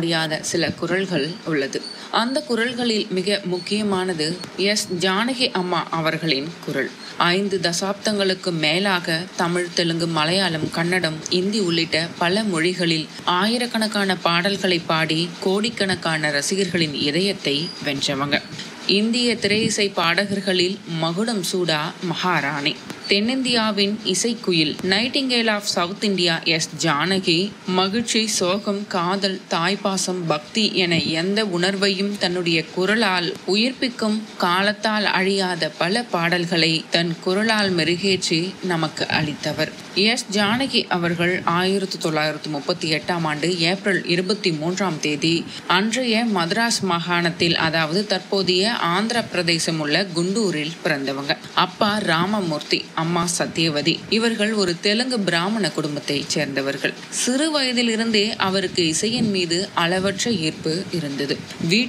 முடியாத சில குரல்கள் உள்ளது அந்த குரல்களில் மிக முக்கியமானது எஸ் ஜானகி அம்மா அவர்களின் குரல் ஐந்து தசாப்தங்களுக்கு மேலாக தமிழ் தெலுங்கு மலையாளம் கன்னடம் இந்தி உள்ளிட்ட பல மொழிகளில் ஆயிரக்கணக்கான பாடல்களை பாடி கோடிக்கணக்கான ரசிகர்களின் இதயத்தை வென்றவங்க இந்திய திரையிசை பாடகர்களில் மகுடம் சூடா மகாராணி தென்னிந்தியாவின் இசைக்குயில் nightingale of south India S Janaki மகிழ்ச்சி சோகம் காதல் தாய்ப்பாசம் பக்தி என எந்த உணர்வையும் தன்னுடைய குரலால் உயிர்ப்பிக்கும் காலத்தால் அழியாத பல பாடல்களை தன் குரலால் மெருகேற்றி நமக்கு அளித்தவர் எஸ் ஜானகி அவர்கள் ஆயிரத்தி தொள்ளாயிரத்தி முப்பத்தி எட்டாம் ஆண்டு ஏப்ரல் இருபத்தி மூன்றாம் தேதி அன்றைய மദ്രാஸ் மாகாணத்தில் அதாவது தற்போதைய ஆந்திர பிரதேசம் உள்ள குண்டூரில் பிறந்தவங்க அப்பா ராமமூர்த்தி அம்மா சத்யவதி இவர்கள் ஒரு தெலுங்கு பிராமண குடும்பத்தைச் சேர்ந்தவர்கள் சிறு வயதிலிருந்தே அவருக்கு இசையின் மீது அளவற்ற ஈர்ப்பு இருந்தது வீட்டு